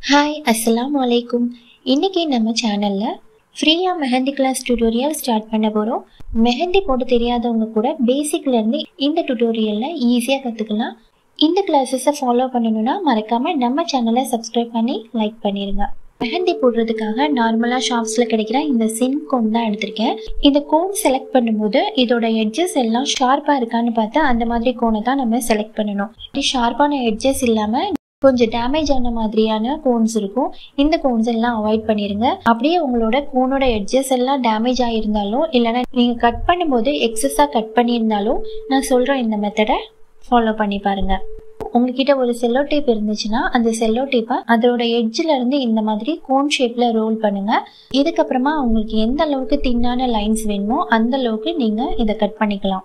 hi அஸ்ஸலாமு அலைக்கும் இன்னைக்கு நம்ம சேனலில் ஃப்ரீயாக மெஹந்தி கிளாஸ் டியூட்டோரியல் ஸ்டார்ட் பண்ண போகிறோம் மெஹந்தி போட தெரியாதவங்க கூட பேசிக்லேருந்து இந்த டியூட்டோரியலில் ஈஸியாக கற்றுக்கலாம் இந்த கிளாஸஸை ஃபாலோ பண்ணணும்னா மறக்காமல் நம்ம சேனலை சப்ஸ்கிரைப் பண்ணி லைக் பண்ணிடுங்க மெஹந்தி போடுறதுக்காக நார்மலாக ஷாப்ஸில் கிடைக்கிற இந்த சின் கோன் தான் எடுத்திருக்கேன் இந்த கோன் செலக்ட் பண்ணும்போது இதோட எட்ஜஸ் எல்லாம் ஷார்ப்பாக இருக்கான்னு பார்த்து அந்த மாதிரி கோனை தான் நம்ம செலக்ட் பண்ணணும் ஷார்ப்பான எட்ஜஸ் இல்லாமல் கொஞ்சம் டேமேஜ் ஆன மாதிரியான கோன்ஸ் இருக்கும் இந்த கோன்ஸ் எல்லாம் அவாய்ட் பண்ணிடுங்க அப்படியே உங்களோட கோனோட எட்ஜஸ் எல்லாம் டேமேஜ் ஆகியிருந்தாலும் இல்லைன்னா நீங்கள் கட் பண்ணும்போது எக்ஸஸாக கட் பண்ணியிருந்தாலும் நான் சொல்கிற இந்த மெத்தடை ஃபாலோ பண்ணி பாருங்க உங்ககிட்ட ஒரு செல்லோ டேப் இருந்துச்சுன்னா அந்த செல்லோ டேப்பை அதோட எட்ஜில் இருந்து இந்த மாதிரி கோன் ஷேப்பில் ரோல் பண்ணுங்க இதுக்கப்புறமா உங்களுக்கு எந்த அளவுக்கு தின்னான லைன்ஸ் வேணுமோ அந்த அளவுக்கு நீங்கள் இதை கட் பண்ணிக்கலாம்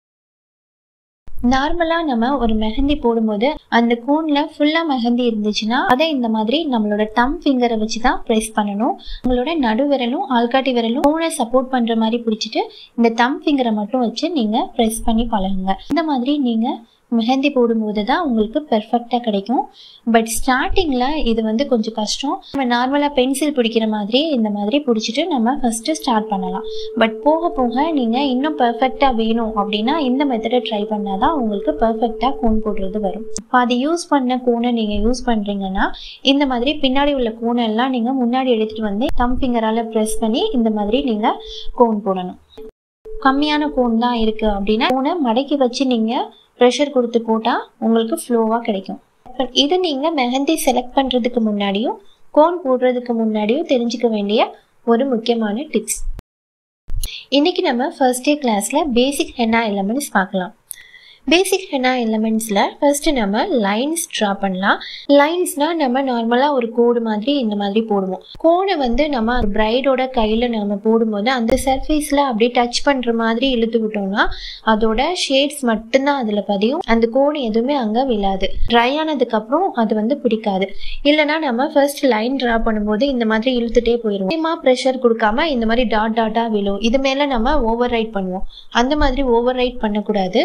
நார்மலாக நம்ம ஒரு மெஹந்தி போடும்போது அந்த கோனில் ஃபுல்லாக மெஹந்தி இருந்துச்சுன்னா அதை இந்த மாதிரி நம்மளோட டம் ஃபிங்கரை வச்சு தான் ப்ரெஸ் பண்ணணும் உங்களோட நடு விரலும் ஆள்காட்டி விரலும் கோனை சப்போர்ட் பண்ணுற மாதிரி பிடிச்சிட்டு இந்த டம் ஃபிங்கரை மட்டும் வச்சு நீங்கள் ப்ரெஸ் பண்ணி பழகுங்க இந்த மாதிரி நீங்கள் மெஹந்தி போடும்போது தான் உங்களுக்கு பெர்ஃபெக்டாக கிடைக்கும் பட் ஸ்டார்டிங்கில் இது வந்து கொஞ்சம் கஷ்டம் நம்ம நார்மலாக பென்சில் பிடிக்கிற மாதிரி இந்த மாதிரி பிடிச்சிட்டு நம்ம ஃபஸ்ட்டு ஸ்டார்ட் பண்ணலாம் பட் போக போக நீங்கள் இன்னும் பெர்ஃபெக்டாக வேணும் அப்படின்னா இந்த மெத்தடை ட்ரை பண்ணால் தான் உங்களுக்கு பெர்ஃபெக்டாக கோன் போடுறது வரும் இப்போ அது யூஸ் பண்ண கோனை நீங்கள் யூஸ் பண்ணுறீங்கன்னா இந்த மாதிரி பின்னாடி உள்ள கோனை எல்லாம் நீங்கள் முன்னாடி எடுத்துகிட்டு வந்து தம் ஃபிங்கரால் ப்ரெஸ் பண்ணி இந்த மாதிரி நீங்கள் கோன் போடணும் கம்மியான கோன் தான் இருக்குது அப்படின்னா கோனை மடக்கி வச்சு நீங்கள் ப்ரெஷர் கொடுத்து போட்டால் உங்களுக்கு ஃப்ளோவாக கிடைக்கும் இது நீங்கள் மெஹந்தி செலக்ட் பண்ணுறதுக்கு முன்னாடியும் கோன் போடுறதுக்கு முன்னாடியும் தெரிஞ்சுக்க வேண்டிய ஒரு முக்கியமான டிப்ஸ் இன்றைக்கி நம்ம ஃபர்ஸ்ட் டே கிளாஸில் பேசிக் ஹென்னா எலமெண்ட்ஸ் பார்க்கலாம் பேசிக் ஹெனா எலமெண்ட்ஸில் ஃபர்ஸ்ட்டு நம்ம லைன்ஸ் ட்ரா பண்ணலாம் லைன்ஸ்னால் நம்ம நார்மலாக ஒரு கோடு மாதிரி இந்த மாதிரி போடுவோம் கோடை வந்து நம்ம பிரைடோட கையில் நம்ம போடும்போது அந்த சர்ஃபேஸில் அப்படியே டச் பண்ணுற மாதிரி இழுத்து விட்டோம்னா அதோட ஷேட்ஸ் மட்டும்தான் அதில் பதியும் அந்த கோடு எதுவுமே அங்கே விழாது ட்ரை ஆனதுக்கப்புறம் அது வந்து பிடிக்காது இல்லைனா நம்ம ஃபர்ஸ்ட் லைன் ட்ரா பண்ணும்போது இந்த மாதிரி இழுத்துட்டே போயிடுவோம் அதிகமாக ப்ரெஷர் கொடுக்காம இந்த மாதிரி டாட் டாட்டாக விழும் இது மேலே நம்ம ஓவர் ரைட் பண்ணுவோம் அந்த மாதிரி ஓவர் ரைட் பண்ணக்கூடாது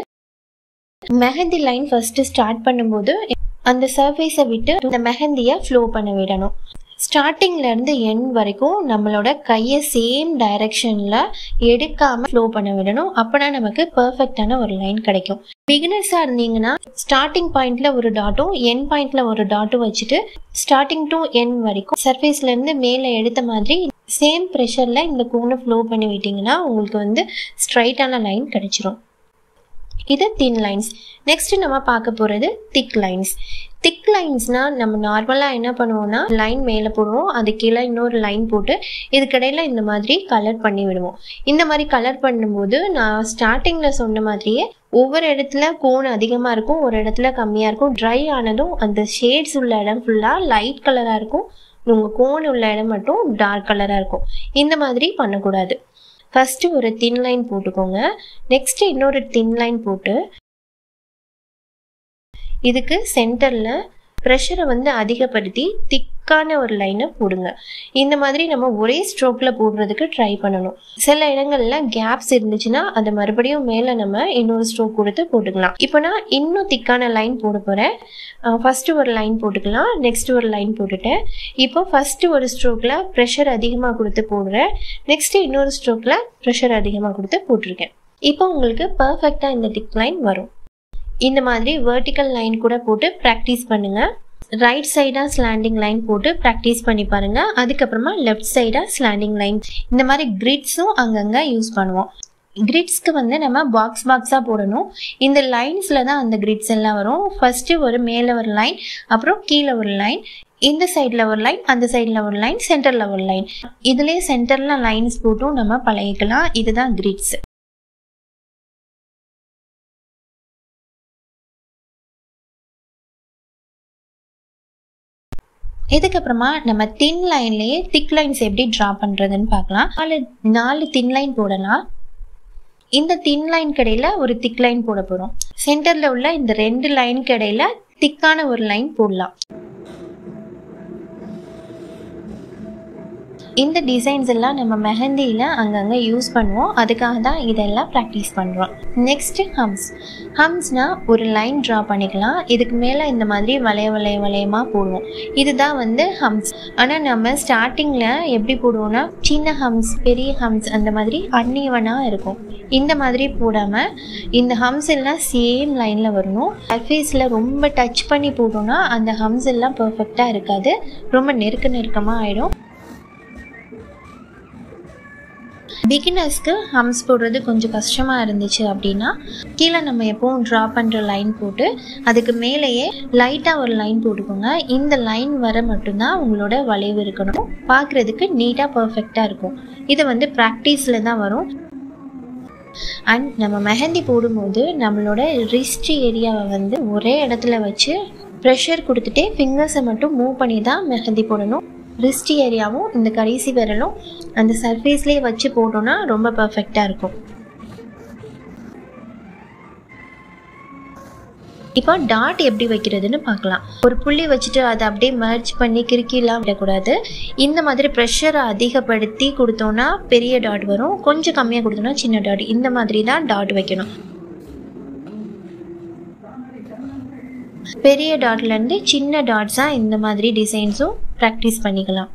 மெஹந்தி லைன் ஃபர்ஸ்ட் ஸ்டார்ட் பண்ணும்போது அந்த சர்ஃபேஸை விட்டு இந்த மெஹந்தியை ஃப்ளோ பண்ண விடணும் ஸ்டார்டிங்ல இருந்து எண்ட் வரைக்கும் நம்மளோட கையை சேம் டைரக்ஷன்ல எடுக்காம ஃப்ளோ பண்ண விடணும் அப்பனா நமக்கு பர்ஃபெக்டான ஒரு லைன் கிடைக்கும் பிகினர்ஸா இருந்தீங்கன்னா ஸ்டார்டிங் பாயிண்ட்ல ஒரு டாட்டும் எண்ட் பாயிண்ட்ல ஒரு டாட்டும் வச்சுட்டு ஸ்டார்டிங் டு எண்ட் வரைக்கும் சர்ஃபேஸ்ல இருந்து மேலே எடுத்த மாதிரி சேம் ப்ரெஷர்ல இந்த கோனை ஃப்ளோ பண்ணி விட்டீங்கன்னா உங்களுக்கு வந்து ஸ்ட்ரைட்டான லைன் கிடைச்சிரும் இது தின் லைன்ஸ் நெக்ஸ்ட் நம்ம பார்க்க போகிறது திக் லைன்ஸ் திக் லைன்ஸ்னால் நம்ம நார்மலாக என்ன பண்ணுவோம்னா லைன் மேலே போடுவோம் அது கீழே இன்னொரு லைன் போட்டு இதுக்கிடையில் இந்த மாதிரி கலர் பண்ணி விடுவோம் இந்த மாதிரி கலர் பண்ணும்போது நான் ஸ்டார்டிங்கில் சொன்ன மாதிரியே ஒவ்வொரு இடத்துல கோன் அதிகமாக இருக்கும் ஒரு இடத்துல கம்மியாக இருக்கும் ட்ரை ஆனதும் அந்த ஷேட்ஸ் உள்ள இடம் ஃபுல்லாக லைட் கலராக இருக்கும் உங்கள் கோன் உள்ள இடம் மட்டும் டார்க் கலராக இருக்கும் இந்த மாதிரி பண்ணக்கூடாது ஃபஸ்ட்டு ஒரு தின் லைன் போட்டுக்கோங்க நெக்ஸ்ட்டு இன்னொரு தின் லைன் போட்டு இதுக்கு சென்டரில் ப்ரெஷரை வந்து அதிகப்படுத்தி திக்கான ஒரு லைனை போடுங்க இந்த மாதிரி நம்ம ஒரே ஸ்ட்ரோக்கில் போடுறதுக்கு ட்ரை பண்ணணும் சில இடங்களில் கேப்ஸ் இருந்துச்சுன்னா அதை மறுபடியும் மேலே நம்ம இன்னொரு ஸ்ட்ரோக் கொடுத்து போட்டுக்கலாம் இப்போ நான் இன்னும் திக்கான லைன் போட போகிறேன் ஃபஸ்ட்டு ஒரு லைன் போட்டுக்கலாம் நெக்ஸ்ட் ஒரு லைன் போட்டுட்டேன் இப்போ ஃபஸ்ட்டு ஒரு ஸ்ட்ரோக்கில் ப்ரெஷர் அதிகமாக கொடுத்து போடுறேன் நெக்ஸ்ட்டு இன்னொரு ஸ்ட்ரோக்கில் ப்ரெஷர் அதிகமாக கொடுத்து போட்டிருக்கேன் இப்போ உங்களுக்கு பர்ஃபெக்டாக இந்த திக் லைன் வரும் இந்த மாதிரி வேர்ட்டிக்கல் லைன் கூட போட்டு ப்ராக்டிஸ் பண்ணுங்கள் ரைட் சைடாக ஸ்லாண்டிங் லைன் போட்டு ப்ராக்டிஸ் பண்ணி பாருங்கள் அதுக்கப்புறமா லெஃப்ட் சைடாக ஸ்லாண்டிங் லைன் இந்த மாதிரி கிரிட்ஸும் அங்கங்கே யூஸ் பண்ணுவோம் கிரிட்ஸ்க்கு வந்து நம்ம பாக்ஸ் பாக்ஸாக போடணும் இந்த லைன்ஸில் தான் அந்த கிரிட்ஸ் எல்லாம் வரும் ஃபஸ்ட்டு ஒரு மேலே ஒரு லைன் அப்புறம் கீழே ஒரு லைன் இந்த சைடில் ஒரு லைன் அந்த சைடில் ஒரு லைன் சென்டரில் ஒரு லைன் இதுலேயே சென்டரில் லைன்ஸ் போட்டும் நம்ம பழகிக்கலாம் இதுதான் கிரிட்ஸ் இதுக்கப்புறமா நம்ம தின் லைன்லேயே திக் லைன்ஸ் எப்படி ட்ரா பண்ணுறதுன்னு பார்க்கலாம் நாலு நாலு தின் லைன் போடலாம் இந்த தின் லைன் கடையில் ஒரு திக் லைன் போட போகிறோம் சென்டரில் உள்ள இந்த ரெண்டு லைன் கடையில் திக்கான ஒரு லைன் போடலாம் இந்த டிசைன்ஸ் எல்லாம் நம்ம மெஹந்தியில் அங்கங்கே யூஸ் பண்ணுவோம் அதுக்காக தான் இதெல்லாம் ப்ராக்டிஸ் பண்ணுறோம் நெக்ஸ்ட்டு ஹம்ஸ் ஹம்ஸ்னால் ஒரு லைன் ட்ரா பண்ணிக்கலாம் இதுக்கு மேலே இந்த மாதிரி வளைய வளைய வளையமாக போடுவோம் இதுதான் வந்து ஹம்ஸ் ஆனால் நம்ம ஸ்டார்டிங்கில் எப்படி போடுவோம்னா சின்ன ஹம்ஸ் பெரிய ஹம்ஸ் அந்த மாதிரி அன்னிவனாக இருக்கும் இந்த மாதிரி போடாமல் இந்த ஹம்ஸ் எல்லாம் சேம் லைனில் வரணும் சர்ஃபேஸில் ரொம்ப டச் பண்ணி போட்டோம்னா அந்த ஹம்ஸ் எல்லாம் பர்ஃபெக்டாக இருக்காது ரொம்ப நெருக்க நெருக்கமாக ஆகிடும் பிகினர்ஸ்க்கு ஹம்ஸ் போடுறது கொஞ்சம் கஷ்டமாக இருந்துச்சு அப்படின்னா கீழே நம்ம எப்போவும் ட்ரா பண்ணுற லைன் போட்டு அதுக்கு மேலேயே லைட்டாக ஒரு லைன் போட்டுக்கோங்க இந்த லைன் வர மட்டும்தான் உங்களோட வளைவு இருக்கணும் பார்க்குறதுக்கு நீட்டாக பர்ஃபெக்டாக இருக்கும் இது வந்து ப்ராக்டிஸில் தான் வரும் அண்ட் நம்ம மெஹந்தி போடும்போது நம்மளோட ரிஸ்ட் ஏரியாவை வந்து ஒரே இடத்துல வச்சு ப்ரெஷர் கொடுத்துட்டே ஃபிங்கர்ஸை மட்டும் மூவ் பண்ணி தான் மெஹந்தி போடணும் ரிஸ்ட் ஏரியாவும் இந்த கடைசி விரலும் அந்த சர்ஃபேஸ்லேயே வச்சு போட்டோன்னா ரொம்ப பர்ஃபெக்டாக இருக்கும் இப்போ டாட் எப்படி வைக்கிறதுன்னு பார்க்கலாம் ஒரு புள்ளி வச்சுட்டு அதை அப்படியே மர்ச் பண்ணி கிறுக்கிலாம் விடக்கூடாது இந்த மாதிரி ப்ரெஷரை அதிகப்படுத்தி கொடுத்தோன்னா பெரிய டாட் வரும் கொஞ்சம் கம்மியாக கொடுத்தோன்னா சின்ன டாட் இந்த மாதிரி தான் டாட் வைக்கணும் பெரிய டாட்லேருந்து சின்ன டாட்ஸாக இந்த மாதிரி டிசைன்ஸும் ப்ராக்டிஸ் பண்ணிக்கலாம்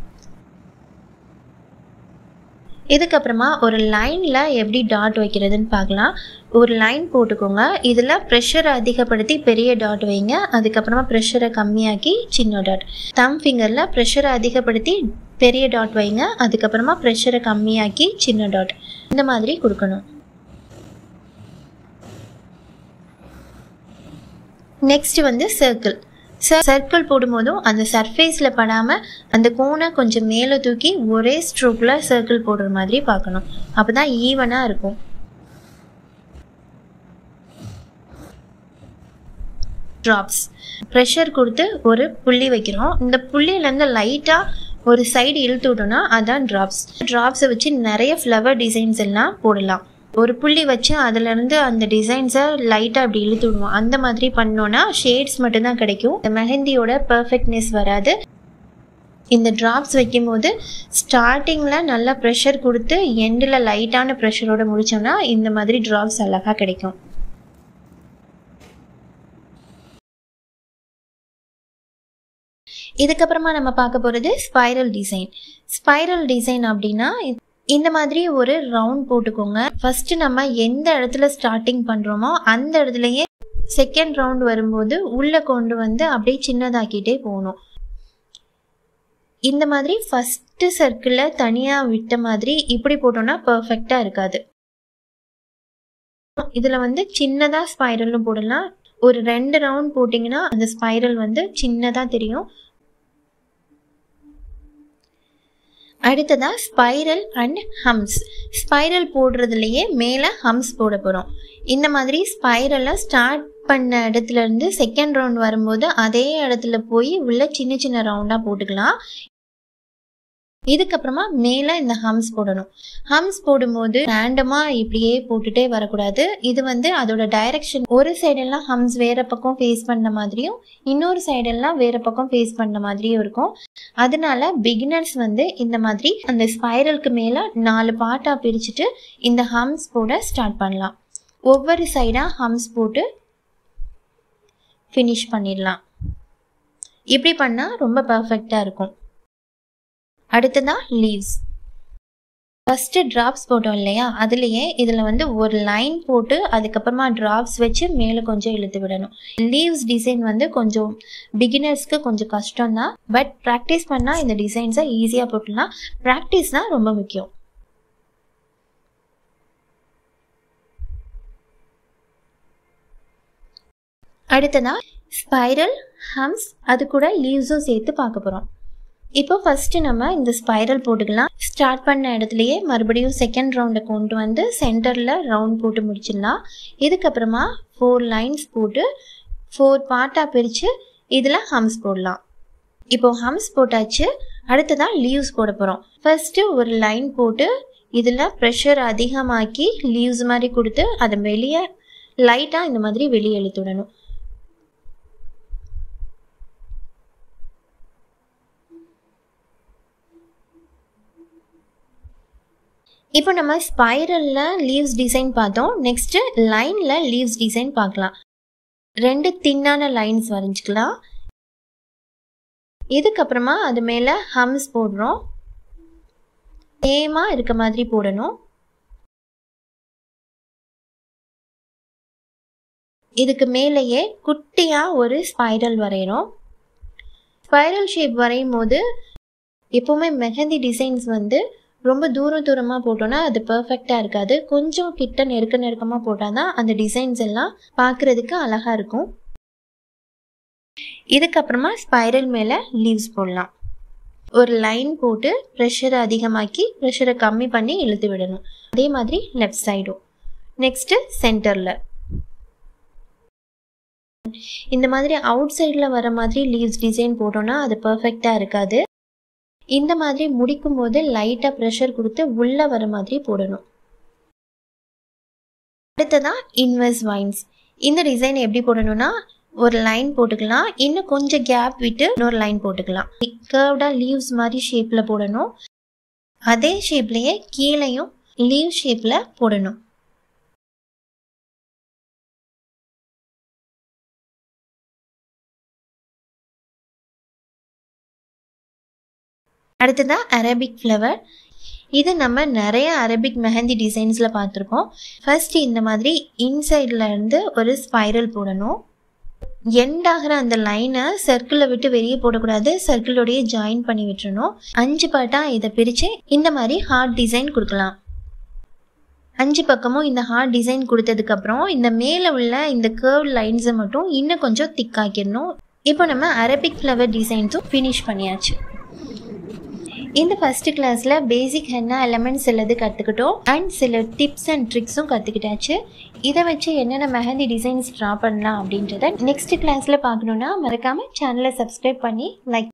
இதுக்கப்புறமா ஒரு லைனில் எப்படி டாட் வைக்கிறதுன்னு பார்க்கலாம் ஒரு லைன் போட்டுக்கோங்க இதில் ப்ரெஷரை அதிகப்படுத்தி பெரிய டாட் வைங்க அதுக்கப்புறமா ப்ரெஷரை கம்மியாக்கி சின்ன டாட் தம் ஃபிங்கரில் ப்ரெஷரை அதிகப்படுத்தி பெரிய டாட் வைங்க அதுக்கப்புறமா ப்ரெஷரை கம்மியாக்கி சின்ன டாட் இந்த மாதிரி கொடுக்கணும் நெக்ஸ்ட் வந்து சர்க்கிள் சர்க்கிள் போடும்போதும் அந்த சர்ஃபேஸில் படாமல் அந்த கோனை கொஞ்சம் மேலே தூக்கி ஒரே ஸ்ட்ரோக்கில் சர்க்கிள் போடுற மாதிரி பார்க்கணும் அப்போ தான் ஈவனாக இருக்கும் ட்ராப்ஸ் ப்ரெஷர் கொடுத்து ஒரு புள்ளி வைக்கிறோம் இந்த புள்ளியிலேருந்து லைட்டாக ஒரு சைடு இழுத்து விட்டோம்னா அதான் ட்ராப்ஸ் ட்ராப்ஸை வச்சு நிறைய ஃப்ளவர் டிசைன்ஸ் எல்லாம் போடலாம் ஒரு புள்ளி வச்சு அதுலேருந்து அந்த டிசைன்ஸை லைட்டாக அப்படி இழுத்து விடுவோம் அந்த மாதிரி பண்ணோன்னா ஷேட்ஸ் மட்டும்தான் கிடைக்கும் இந்த மெஹந்தியோட பர்ஃபெக்ட்னஸ் வராது இந்த ட்ராப்ஸ் வைக்கும்போது ஸ்டார்டிங்கில் நல்லா ப்ரெஷர் கொடுத்து எண்டில் லைட்டான ப்ரெஷரோட முடித்தோம்னா இந்த மாதிரி ட்ராப்ஸ் அழகாக கிடைக்கும் இதுக்கப்புறமா நம்ம பார்க்க போகிறது ஸ்பைரல் டிசைன் ஸ்பைரல் டிசைன் அப்படின்னா இந்த மாதிரி ஒரு ரவுண்ட் போட்டுக்கோங்க ஃபர்ஸ்ட் நம்ம எந்த இடத்துல ஸ்டார்டிங் பண்ணுறோமோ அந்த இடத்துலயே செகண்ட் ரவுண்ட் வரும்போது உள்ளே கொண்டு வந்து அப்படியே சின்னதாக்கிட்டே போகணும் இந்த மாதிரி ஃபஸ்ட்டு சர்க்கிளில் தனியாக விட்ட மாதிரி இப்படி போட்டோம்னா பர்ஃபெக்டாக இருக்காது இதில் வந்து சின்னதாக ஸ்பைரலும் போடலாம் ஒரு ரெண்டு ரவுண்ட் போட்டிங்கன்னா அந்த ஸ்பைரல் வந்து சின்னதாக தெரியும் அடுத்ததாக ஸ்பைரல் அண்ட் ஹம்ஸ் ஸ்பைரல் போடுறதுலையே மேலே ஹம்ஸ் போட போகிறோம் இந்த மாதிரி ஸ்பைரலை ஸ்டார்ட் பண்ண இடத்துல இருந்து செகண்ட் ரவுண்ட் வரும்போது அதே இடத்துல போய் உள்ள சின்ன சின்ன ரவுண்டாக போட்டுக்கலாம் இதுக்கப்புறமா மேலே இந்த ஹம்ஸ் போடணும் ஹம்ஸ் போடும்போது ரேண்டமாக இப்படியே போட்டுட்டே வரக்கூடாது இது வந்து அதோட டைரக்ஷன் ஒரு சைடெல்லாம் ஹம்ஸ் வேற பக்கம் ஃபேஸ் பண்ண மாதிரியும் இன்னொரு சைடெல்லாம் வேற பக்கம் ஃபேஸ் பண்ண மாதிரியும் இருக்கும் அதனால பிகினர்ஸ் வந்து இந்த மாதிரி அந்த ஸ்பைரலுக்கு மேலே நாலு பார்ட்டாக பிரிச்சுட்டு இந்த ஹம்ஸ் போட ஸ்டார்ட் பண்ணலாம் ஒவ்வொரு சைடாக ஹம்ஸ் போட்டு ஃபினிஷ் பண்ணிடலாம் இப்படி பண்ணால் ரொம்ப பர்ஃபெக்டாக இருக்கும் அடுத்ததான் லீவ்ஸ் ஃபஸ்ட்டு ட்ராப்ஸ் போட்டோம் இல்லையா அதுலேயே இதில் வந்து ஒரு லைன் போட்டு அதுக்கப்புறமா ட்ராப்ஸ் வச்சு மேலே கொஞ்சம் இழுத்து விடணும் லீவ்ஸ் டிசைன் வந்து கொஞ்சம் பிகினர்ஸ்க்கு கொஞ்சம் கஷ்டம் தான் பட் ப்ராக்டிஸ் பண்ணால் இந்த டிசைன்ஸை ஈஸியாக போட்டுடலாம் ப்ராக்டிஸ் தான் ரொம்ப முக்கியம் அடுத்ததாக ஸ்பைரல் ஹம்ஸ் அது கூட லீவ்ஸும் சேர்த்து பார்க்க போகிறோம் இப்போ ஃபஸ்ட்டு நம்ம இந்த ஸ்பைரல் போட்டுக்கலாம் ஸ்டார்ட் பண்ண இடத்துலையே மறுபடியும் செகண்ட் ரவுண்டை கொண்டு வந்து சென்டரில் ரவுண்ட் போட்டு முடிச்சிடலாம் இதுக்கப்புறமா ஃபோர் லைன்ஸ் போட்டு ஃபோர் பார்ட்டாக பிரித்து இதில் ஹம்ஸ் போடலாம் இப்போ ஹம்ஸ் போட்டாச்சு அடுத்ததான் லீவ்ஸ் போட போகிறோம் ஃபஸ்ட்டு ஒரு லைன் போட்டு இதில் ப்ரெஷர் அதிகமாக்கி லீவ்ஸ் மாதிரி கொடுத்து அதை வெளியே லைட்டாக இந்த மாதிரி வெளியே இழுத்து விடணும் இப்போ நம்ம ஸ்பைரலில் லீவ்ஸ் டிசைன் பார்த்தோம் நெக்ஸ்ட்டு லைனில் லீவ்ஸ் டிசைன் பார்க்கலாம் ரெண்டு தின்னான லைன்ஸ் வரைஞ்சிக்கலாம் இதுக்கப்புறமா அது மேலே ஹம்ஸ் போடுறோம் சேமாக இருக்க மாதிரி போடணும் இதுக்கு மேலேயே குட்டியாக ஒரு ஸ்பைரல் வரைகிறோம் ஸ்பைரல் ஷேப் வரையும் போது எப்போவுமே மெஹந்தி டிசைன்ஸ் வந்து ரொம்ப தூரம் தூரமாக போட்டோன்னா அது பர்ஃபெக்டாக இருக்காது கொஞ்சம் கிட்ட நெருக்க நெருக்கமாக போட்டால் தான் அந்த டிசைன்ஸ் எல்லாம் பார்க்குறதுக்கு அழகாக இருக்கும் இதுக்கப்புறமா ஸ்பைரல் மேலே லீவ்ஸ் போடலாம் ஒரு லைன் போட்டு ப்ரெஷரை அதிகமாக்கி ப்ரெஷரை கம்மி பண்ணி இழுத்து விடணும் அதே மாதிரி லெஃப்ட் சைடும் நெக்ஸ்ட்டு சென்டரில் இந்த மாதிரி அவுட் சைடில் வர மாதிரி லீவ்ஸ் டிசைன் போட்டோன்னா அது பர்ஃபெக்டாக இருக்காது இந்த மாதிரி முடிக்கும் போது லைட்டாக ப்ரெஷர் கொடுத்து உள்ளே வர மாதிரி போடணும் அடுத்ததான் இன்வெர்ஸ் வைன்ஸ் இந்த டிசைன் எப்படி போடணும்னா ஒரு லைன் போட்டுக்கலாம் இன்னும் கொஞ்சம் கேப் விட்டு இன்னொரு லைன் போட்டுக்கலாம் கர்வ்டாக லீவ்ஸ் மாதிரி ஷேப்பில் போடணும் அதே ஷேப்லேயே கீழேயும் லீவ் ஷேப்பில் போடணும் அடுத்ததாக அரபிக் ஃப்ளவர் இது நம்ம நிறைய அரபிக் மெஹந்தி டிசைன்ஸில் பார்த்துருக்கோம் ஃபர்ஸ்ட் இந்த மாதிரி இன்சைடில் இருந்து ஒரு ஸ்பைரல் போடணும் எண்ட் ஆகிற அந்த லைனை சர்க்கிளை விட்டு வெளியே போடக்கூடாது சர்க்கிளோடையே ஜாயின் பண்ணி விட்டுறணும் அஞ்சு பாட்டாக இதை பிரித்து இந்த மாதிரி ஹார்ட் டிசைன் கொடுக்கலாம் அஞ்சு பக்கமும் இந்த ஹார்ட் டிசைன் கொடுத்ததுக்கப்புறம் இந்த மேலே உள்ள இந்த கேர்வ் லைன்ஸை மட்டும் இன்னும் கொஞ்சம் திக்காக்கிடணும் இப்போ நம்ம அரபிக் ஃப்ளவர் டிசைன்ஸும் ஃபினிஷ் பண்ணியாச்சு இந்த ஃபஸ்ட்டு கிளாஸில் பேசிக் ஹென்னா எலமெண்ட்ஸ் சிலது கற்றுக்கிட்டோம் அண்ட் சில டிப்ஸ் அண்ட் ட்ரிக்ஸும் கற்றுக்கிட்டாச்சு இதை வச்சு என்னென்ன மெஹந்தி டிசைன்ஸ் ட்ரா பண்ணலாம் அப்படின்றத நெக்ஸ்ட் கிளாஸில் பார்க்கணுன்னா மறக்காமல் சேனலை சப்ஸ்கிரைப் பண்ணி லைக்